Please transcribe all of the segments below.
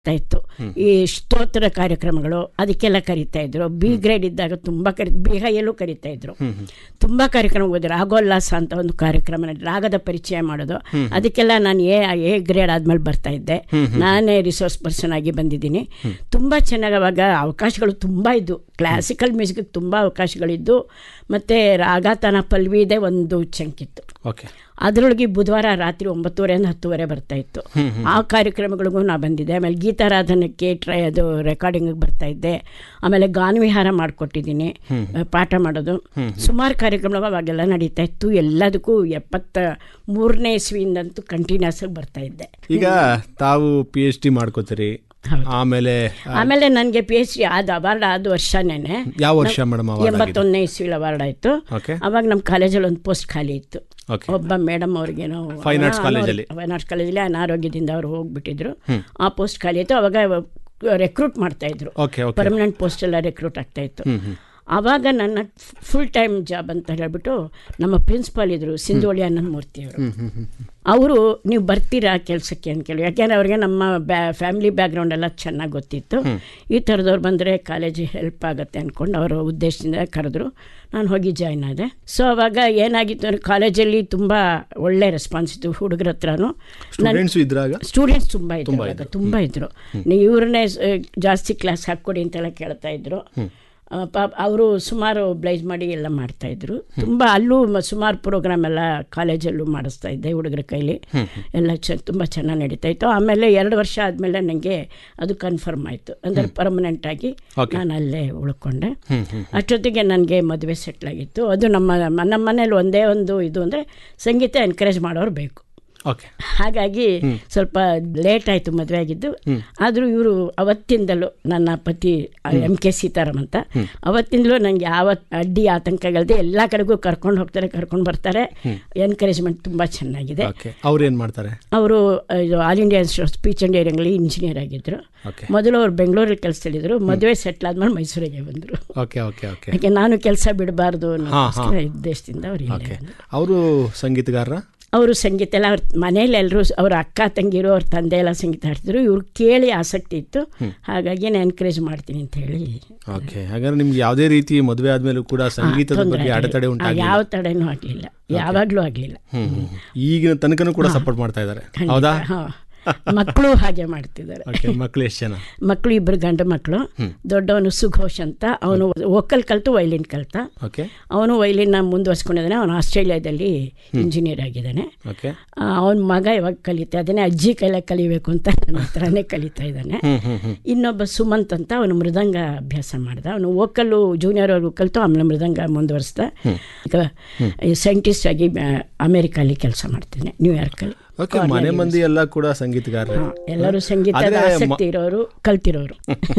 ಆಗ್ತಾ ಇತ್ತು ಈ ಸ್ತೋತ್ರ ಕಾರ್ಯಕ್ರಮಗಳು ಅದಕ್ಕೆಲ್ಲ ಕರಿತಾ ಇದ್ರು ಬಿ ಗ್ರೇಡ್ ಇದ್ದಾಗ ತುಂಬ ಕರಿ ಬಿ ಹೈಯಲ್ಲೂ ಕರಿತಾ ಇದ್ರು ತುಂಬ ಕಾರ್ಯಕ್ರಮ ಹೋದ್ರು ರಾಗೋಲ್ಲಾಸ ಅಂತ ಒಂದು ಕಾರ್ಯಕ್ರಮ ನಡೀತು. ರಾಗದ ಪರಿಚಯ ಮಾಡೋದು ಅದಕ್ಕೆಲ್ಲ ನಾನು ಎ ಎ ಗ್ರೇಡ್ ಆದ್ಮೇಲೆ ಬರ್ತಾ ಇದ್ದೆ ನಾನೇ ರಿಸೋರ್ಸ್ ಪರ್ಸನ್ ಆಗಿ ಬಂದಿದ್ದೀನಿ ತುಂಬ ಚೆನ್ನಾಗಿ ಅವಾಗ ಅವಕಾಶಗಳು ತುಂಬ ಇದ್ದು ಕ್ಲಾಸಿಕಲ್ ಮ್ಯೂಸಿಕ್ಗೆ ತುಂಬ ಅವಕಾಶಗಳಿದ್ದು ಮತ್ತು ರಾಗತನ ಪಲ್ವಿದೆ ಒಂದು ಚಂಕಿತ್ತು ಓಕೆ ಅದರೊಳಗೆ ಬುಧವಾರ ರಾತ್ರಿ ಒಂಬತ್ತುವರೆಯಿಂದ ಹತ್ತುವರೆ ಬರ್ತಾ ಇತ್ತು ಆ ಕಾರ್ಯಕ್ರಮಗಳಿಗೂ ನಾ ಬಂದಿದ್ದೆ ಆಮೇಲೆ ಗೀತಾರಾಧನಕ್ಕೆ ಟ್ರೈ ಅದು ರೆಕಾರ್ಡಿಂಗ್ ಬರ್ತಾ ಇದ್ದೆ ಆಮೇಲೆ ಗಾನವಿಹಾರ ಮಾಡಿಕೊಟ್ಟಿದ್ದೀನಿ ಪಾಠ ಮಾಡೋದು ಸುಮಾರು ಕಾರ್ಯಕ್ರಮಗಳು ಅವಾಗೆಲ್ಲ ನಡೀತಾ ಇತ್ತು ಎಲ್ಲದಕ್ಕೂ ಎಪ್ಪತ್ತ ಮೂರನೇ ಇಸ್ವಿಯಿಂದಂತೂ ಕಂಟಿನ್ಯೂಸ್ ಆಗಿ ಬರ್ತಾ ಇದ್ದೆ ಈಗ ತಾವು ಪಿ ಎಚ್ ಡಿ ಮಾಡ್ಕೋತೀರಿ ಆಮೇಲೆ ಆಮೇಲೆ ನನಗೆ ಪಿ ಎಚ್ ಡಿ ಆದ ಅವಾರ್ಡ್ ಆದ ವರ್ಷನೇನೆ ಯಾವ ವರ್ಷ ಮೇಡಮ್ ಅವಾಗ ಎಂಬತ್ತೊಂದನೇ ಇಸ್ವಿಲ್ ಅವಾರ್ಡ್ ಆಯಿತು ಓಕೆ ಅವಾಗ ನಮ್ಮ ಕಾಲೇಜಲ್ಲಿ ಒಂದು ಪೋಸ್ಟ್ ಖಾಲಿ ಇತ್ತು ಓಕೆ ಒಬ್ಬ ಮೇಡಮ್ ಅವ್ರಿಗೇನೋ Fine Arts ಕಾಲೇಜಲ್ಲಿ. ಫೈನ್ ಆರ್ಟ್ಸ್ ಕಾಲೇಜಲ್ಲಿ ಅನಾರೋಗ್ಯದಿಂದ ಅವರು ಹೋಗ್ಬಿಟ್ಟಿದ್ರು ಆ ಪೋಸ್ಟ್ ಖಾಲಿ ಇತ್ತು ಅವಾಗ ರೆಕ್ರೂಟ್ ಮಾಡ್ತಾ ಇದ್ರು ಓಕೆ ಓಕೆ ಪರ್ಮನೆಂಟ್ ಪೋಸ್ಟ್ ಎಲ್ಲ ರೆಕ್ರೂಟ್ ಆಗ್ತಾ ಇತ್ತು ಆವಾಗ ನನ್ನ ಫುಲ್ ಟೈಮ್ ಜಾಬ್ ಅಂತ ಹೇಳ್ಬಿಟ್ಟು ನಮ್ಮ ಪ್ರಿನ್ಸಿಪಾಲ್ ಇದ್ರು ಸಿಂಧೋಳಿ ಆನಂದ್ ಮೂರ್ತಿ ಅವರು ಅವರು ನೀವು ಬರ್ತೀರಾ ಕೆಲಸಕ್ಕೆ ಅಂತ ಕೇಳಿ ಯಾಕೆಂದ್ರೆ ಅವ್ರಿಗೆ ನಮ್ಮ ಬ್ಯಾ ಫ್ಯಾಮಿಲಿ ಬ್ಯಾಕ್ಗ್ರೌಂಡ್ ಎಲ್ಲ ಚೆನ್ನಾಗಿ ಗೊತ್ತಿತ್ತು ಈ ಥರದವ್ರು ಬಂದರೆ ಕಾಲೇಜಿಗೆ ಹೆಲ್ಪ್ ಆಗುತ್ತೆ ಅಂದ್ಕೊಂಡು ಅವರ ಉದ್ದೇಶದಿಂದ ಕರೆದ್ರು ನಾನು ಹೋಗಿ ಜಾಯ್ನ್ ಆದೆ ಸೊ ಅವಾಗ ಏನಾಗಿತ್ತು ಅಂದರೆ ಕಾಲೇಜಲ್ಲಿ ತುಂಬ ಒಳ್ಳೆ ರೆಸ್ಪಾನ್ಸ್ ಇತ್ತು ಹುಡುಗರ ಹತ್ರನೂ ಸ್ಟೂಡೆಂಟ್ಸ್ ಇದ್ರಾಗ ಸ್ಟೂಡೆಂಟ್ಸ್ ತುಂಬ ಇದ್ರು ಅವಾಗ ತುಂಬ ಇದ್ರು ನೀವು ಇವ್ರನ್ನೇ ಸ- ಜಾಸ್ತಿ ಕ್ಲಾಸ್ ಹಾಕ್ಕೊಡಿ ಅಂತೆಲ್ಲ ಕೇಳ್ತಾ ಇದ್ರು ಆ, ಪಾಪ ಅವರು ಸುಮಾರು ಬ್ಲೈಸ್ ಮಾಡಿ ಎಲ್ಲ ಮಾಡ್ತಾ ಇದ್ರು ತುಂಬ ಅಲ್ಲೂ ಮ- ಸುಮಾರು ಪ್ರೋಗ್ರಾಮ್ ಎಲ್ಲ ಕಾಲೇಜಲ್ಲೂ ಮಾಡಿಸ್ತಾ ಇದ್ದೆ ಹುಡುಗರ ಕೈಲಿ ಎಲ್ಲ ಚ ತುಂಬ ಚೆನ್ನಾಗಿ ನಡೀತಾ ಇತ್ತು ಆಮೇಲೆ ಎರಡು ವರ್ಷ ಆದಮೇಲೆ ನನಗೆ ಅದು ಕನ್ಫರ್ಮ್ ಆಯಿತು ಅಂದರೆ ಪರ್ಮನೆಂಟ್ ಆಗಿ ನಾನು ಅಲ್ಲೇ ಉಳ್ಕೊಂಡೆ ಅಷ್ಟೊತ್ತಿಗೆ ನನಗೆ ಮದುವೆ ಸೆಟ್ಲ್ ಆಗಿತ್ತು ಅದು ನಮ್ಮ ನಮ್ಮ ಮನೇಲಿ ಒಂದೇ ಒಂದು ಇದು ಅಂದರೆ ಸಂಗೀತ ಎನ್ಕರೇಜ್ ಮಾಡೋರು ಬೇಕು ಓಕೆ ಹಾಗಾಗಿ ಸ್ವಲ್ಪ ಲೇಟ್ ಆಯಿತು ಮದುವೆ ಆಗಿದ್ದು ಆದರೂ ಇವರು ಅವತ್ತಿಂದಲೂ ನನ್ನ ಪತಿ ಎಂ ಕೆ ಸೀತಾರಾಮ್ ಅಂತ ಅವತ್ತಿಂದಲೂ ನನಗೆ ಯಾವ ಅಡ್ಡಿ ಆತಂಕಗಳದೆ ಎಲ್ಲ ಕಡೆಗೂ ಕರ್ಕೊಂಡು ಹೋಗ್ತಾರೆ ಕರ್ಕೊಂಡು ಬರ್ತಾರೆ ಎನ್ಕರೇಜ್ಮೆಂಟ್ ತುಂಬ ಚೆನ್ನಾಗಿದೆ ಓಕೆ ಅವ್ರು ಏನು ಮಾಡ್ತಾರೆ ಅವರು ಇದು all India institute speech and ಹಿಯರಿಂಗಲ್ಲಿ ಇಂಜಿನಿಯರ್ ಆಗಿದ್ದರು ಓಕೆ ಮೊದಲು ಅವ್ರು ಬೆಂಗಳೂರಲ್ಲಿ ಕೆಲಸದಲ್ಲಿದ್ದರು ಮದುವೆ ಸೆಟ್ಲ್ ಆದ್ಮೇಲೆ ಮೈಸೂರಿಗೆ ಬಂದರು ಓಕೆ ಓಕೆ ಓಕೆ ಯಾಕೆ ನಾನು ಕೆಲಸ ಬಿಡಬಾರ್ದು ಅನ್ನೋ ಉದ್ದೇಶದಿಂದ ಅವ್ರು ಇಲ್ಲೇ ಓಕೆ ಬಂದ್ರು. ಅವರು ಸಂಗೀತಗಾರರ ಅವರು ಸಂಗೀತ ಎಲ್ಲ ಅವ್ರ ಮನೇಲಿ ಎಲ್ಲರೂ ಅವ್ರ ಅಕ್ಕ ತಂಗಿರು ಅವ್ರ ತಂದೆ ಎಲ್ಲ ಸಂಗೀತ ಹಾಡ್ತಿದ್ರು ಇವ್ರು ಕೇಳಿ ಆಸಕ್ತಿ ಇತ್ತು ಹಾಗಾಗಿ ನಾನು ಎನ್ಕರೇಜ್ ಮಾಡ್ತೀನಿ ಅಂತ ಹೇಳಿ ಓಕೆ ಹಾಗಾದ್ರೆ ನಿಮ್ಗೆ ಯಾವುದೇ ರೀತಿ ಮದುವೆ ಆದ್ಮೇಲೂ ಕೂಡ ಸಂಗೀತದ ತೊಂದ್ರೆ ಬಗ್ಗೆ ಅಡೆತಡೆ ಆಗ್ಲಿಲ್ಲ. ಉಂಟಾಗಿ ಯಾವ ತಡೆನೂ ಆಗಲಿಲ್ಲ ಯಾವಾಗಲೂ ಆಗಲಿಲ್ಲ ಹ್ಮ್ ಈಗಿನ ತನಕನೂ ಕೂಡ ಸಪೋರ್ಟ್ ಮಾಡ್ತಾ ಇದ್ದಾರೆ ಹೌದಾ ಹಾಂ ಮಕ್ಕಳು ಹಾಗೆ ಮಾಡ್ತಿದ್ದಾರೆ ಓಕೆ ಮಕ್ಳು ಎಷ್ಟು ಜನ ಮಕ್ಕಳು ಇಬ್ಬರು ಗಂಡು ಮಕ್ಕಳು ದೊಡ್ಡವನು ಸುಘೋಷ್ ಅಂತ ಅವನು ವೋಕಲ್ ಕಲ್ತು ವೈಲಿನ್ ಕಲ್ತ ಓಕೆ ಅವನು ವೈಲಿನ್ನ ಮುಂದುವರ್ಸ್ಕೊಂಡಿದ್ದಾನೆ ಅವನು ಆಸ್ಟ್ರೇಲಿಯಾದಲ್ಲಿ ಇಂಜಿನಿಯರ್ ಆಗಿದ್ದಾನೆ ಓಕೆ ಅವನ ಮಗ ಇವಾಗ ಕಲಿತಾ ಇದ್ದಾನೆ ಅಜ್ಜಿ ಕೈಲ ಕಲಿಬೇಕು ಅಂತ ನನ್ನ ಹತ್ರನೇ ಕಲಿತಾ ಇದ್ದಾನೆ ಹ್ಮ್ ಹ್ಮ್ ಹ್ಮ್ ಇನ್ನೊಬ್ಬ ಸುಮಂತ್ ಅಂತ ಅವನು ಮೃದಂಗ ಅಭ್ಯಾಸ ಮಾಡ್ದ ಅವನು ವೋಕಲ್ಲು ಜೂನಿಯರ್ ಅವ್ರಿಗೂ ಕಲಿತು ಆಮೇಲೆ ಮೃದಂಗ ಮುಂದುವರಿಸ್ದ ಈಗ ಸೈಂಟಿಸ್ಟ್ ಆಗಿ ಆ, ಅಮೆರಿಕಲ್ಲಿ ಕೆಲಸ ಮಾಡ್ತಾನೆ ನ್ಯೂಯಾರ್ಕಲ್ಲಿ ಓಕೆ ಮನೆ ಮಂದಿ ಎಲ್ಲ ಕೂಡ ಸಂಗೀತಗಾರರೇ ಎಲ್ಲರೂ ಸಂಗೀತದ ಆದ್ರೆ ಆಸಕ್ತಿ ಇರೋರು ಕಲ್ತಿರೋರು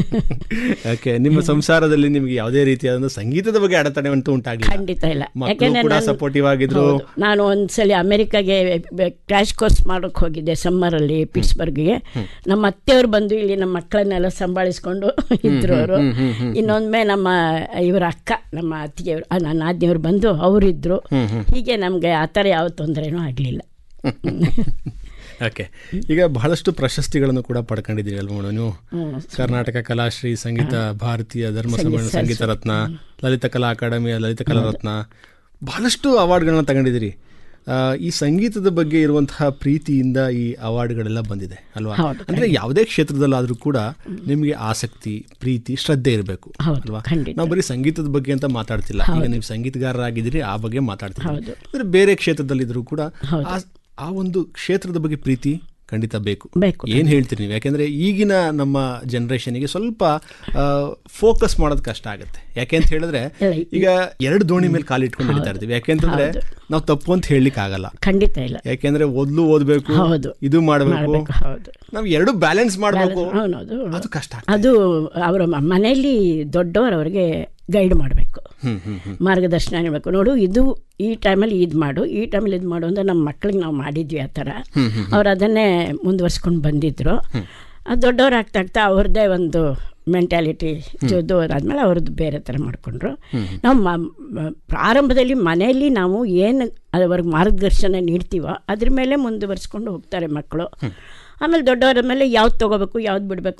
ಓಕೆ ನಿಮ್ಮ ಸಂಸಾರದಲ್ಲಿ ನಿಮ್ಗೆ ಯಾವುದೇ ರೀತಿಯಾದ ಸಂಗೀತದ ಬಗ್ಗೆ ಅಡೆತಡೆ ಅಂತೂ ಉಂಟಾಗಿಲ್ಲ ಖಂಡಿತ ಇಲ್ಲ ಮಕ್ಕಳು ಕೂಡ ನಾನು- ಸಪೋರ್ಟಿವ್ ಆಗಿದ್ರು ಹೌದು. ನಾನು ಒಂದ್ಸಲಿ ಅಮೆರಿಕಾಗೆ ಕ್ರ್ಯಾಶ್ ಕೋರ್ಸ್ ಮಾಡೋಕೆ ಹೋಗಿದ್ದೆ ಸಮ್ಮರಲ್ಲಿ ಪಿಟ್ಸ್ಬರ್ಗ್ಗೆ ನಮ್ಮ ಅತ್ತೆಯವರು ಬಂದು ಇಲ್ಲಿ ನಮ್ಮ ಮಕ್ಕಳನ್ನೆಲ್ಲ ಸಂಭಾಳಿಸ್ಕೊಂಡು ಇದ್ರು ಅವರು ಇನ್ನೊಂದ್ಮೆ ನಮ್ಮ ಇವರ ಅಕ್ಕ ನಮ್ಮ ಅತ್ತಿಗೆಯವರು ಆ, ನನ್ನ ಆಜ್ಞೆಯವರು ಬಂದು ಅವರಿದ್ರು ಹೀಗೆ ನಮಗೆ ಆ ಥರ ಯಾವ ತೊಂದರೆನೂ ಆಗಲಿಲ್ಲ ಓಕೆ ಈಗ ಬಹಳಷ್ಟು ಪ್ರಶಸ್ತಿಗಳನ್ನು ಕೂಡ ಪಡ್ಕೊಂಡಿದ್ದೀರಿ ಅಲ್ವಾ ಮೇಡಮ್ ನೀವು ಕರ್ನಾಟಕ ಕಲಾಶ್ರೀ ಸಂಗೀತ ಭಾರತೀಯ ಧರ್ಮ ಸಮ್ಮೇಳನ ಸಂಗೀತ ರತ್ನ ಲಲಿತ ಕಲಾ ಅಕಾಡೆಮಿಯ ಲಲಿತ ಕಲಾ ರತ್ನ ಬಹಳಷ್ಟು ಅವಾರ್ಡ್ಗಳನ್ನ ತಗೊಂಡಿದ್ದೀರಿ ಆ, ಈ ಸಂಗೀತದ ಬಗ್ಗೆ ಇರುವಂತಹ ಪ್ರೀತಿಯಿಂದ ಈ ಅವಾರ್ಡ್ಗಳೆಲ್ಲ ಬಂದಿದೆ ಅಲ್ವಾ ಹೌದು, ಅಂದ್ರೆ ಯಾವುದೇ ಕ್ಷೇತ್ರದಲ್ಲಾದ್ರೂ ಕೂಡ ನಿಮಗೆ ಆಸಕ್ತಿ ಪ್ರೀತಿ ಶ್ರದ್ಧೆ ಇರಬೇಕು ಹೌದು, ಅಲ್ವಾ ಖಂಡಿತ. ನಾವು ಬರೀ ಸಂಗೀತದ ಬಗ್ಗೆ ಅಂತ ಮಾತಾಡ್ತಿಲ್ಲ ಈಗ ನೀವು ಸಂಗೀತಗಾರರಾಗಿದ್ದೀರಿ ಆ ಬಗ್ಗೆ ಮಾತಾಡ್ತೀವಿ ಹೌದು. ಅಂದ್ರೆ ಬೇರೆ ಕ್ಷೇತ್ರದಲ್ಲಿದ್ರೂ ಕೂಡ ಆ- ಆ ಒಂದು ಕ್ಷೇತ್ರದ ಬಗ್ಗೆ ಪ್ರೀತಿ ಖಂಡಿತ ಬೇಕು ಬೇಕು ಏನ್ ಹೇಳ್ತೀರಿ ನೀವು ಯಾಕೆಂದ್ರೆ ಈಗಿನ ನಮ್ಮ ಜನರೇಷನ್ಗೆ ಸ್ವಲ್ಪ ಫೋಕಸ್ ಮಾಡೋದು ಕಷ್ಟ ಆಗುತ್ತೆ ಯಾಕೆ ಅಂತ ಹೇಳಿದ್ರೆ ಇಲ್ಲ, ಈಗ ಎರಡು ದೋಣಿ ಮೇಲೆ ಕಾಲು ಇಟ್ಕೊಂಡು ಹಿಡಿತಾ ಇರ್ತೀವಿ ಯಾಕೆಂತಂದ್ರೆ ನಾವು ತಪ್ಪು ಅಂತ ಹೇಳಲಿಕ್ಕೆ ಆಗಲ್ಲ ಖಂಡಿತ ಇಲ್ಲ ಯಾಕೆಂದ್ರೆ ಓದ್ಲು ಓದ್ಬೇಕು ಹೌದು. ಇದು ಮಾಡಬೇಕು ಮಾಡಬೇಕು ಹೌದು ನಾವು ಎರಡು ಬ್ಯಾಲೆನ್ಸ್ ಮಾಡಬೇಕು ಹೌದು ಅದು ಕಷ್ಟ ಆಗ್ತದೆ. ಅದು ಅವರ ಮನೆಯಲ್ಲಿ ದೊಡ್ಡವರು ಅವರಿಗೆ ಗೈಡ್ ಮಾಡಬೇಕು ಹ್ಮ್ ಹ್ಮ್ ಹ್ಮ್ ಮಾರ್ಗದರ್ಶನ ನೀಡಬೇಕು ನೋಡು ಇದು ಈ ಟೈಮಲ್ಲಿ ಇದು ಮಾಡು ಈ ಟೈಮಲ್ಲಿ ಇದು ಮಾಡು ಅಂತ ನಮ್ಮ ಮಕ್ಳಿಗೆ ನಾವು ಮಾಡಿದ್ವಿ ಆ ಥರ ಅವ್ರು ಅದನ್ನೇ ಮುಂದುವರ್ಸ್ಕೊಂಡು ಬಂದಿದ್ರು ಆ ದೊಡ್ಡವ್ರು ಆಗ್ತಾ ಆಗ್ತಾ ಅವ್ರದ್ದೇ ಒಂದು ಮೆಂಟ್ಯಾಲಿಟಿ ಜೋದು ಆದಮೇಲೆ ಅವ್ರದ್ದು ಬೇರೆ ಥರ ಮಾಡಿಕೊಂಡ್ರು ನಾವು ಮ- ಮ- ಪ್ರಾರಂಭದಲ್ಲಿ ಮನೆಯಲ್ಲಿ ನಾವು ಏನು ಅವ್ರಿಗೆ ಮಾರ್ಗದರ್ಶನ ನೀಡ್ತೀವೋ ಅದ್ರ ಮೇಲೆ ಮುಂದುವರ್ಸ್ಕೊಂಡು ಹೋಗ್ತಾರೆ ಮಕ್ಕಳು ಆಮೇಲೆ ದೊಡ್ಡವರ ಮೇಲೆ ಯಾವ್ದು ತೊಗೋಬೇಕು ಯಾವ್ದು ಬಿಡಬೇಕು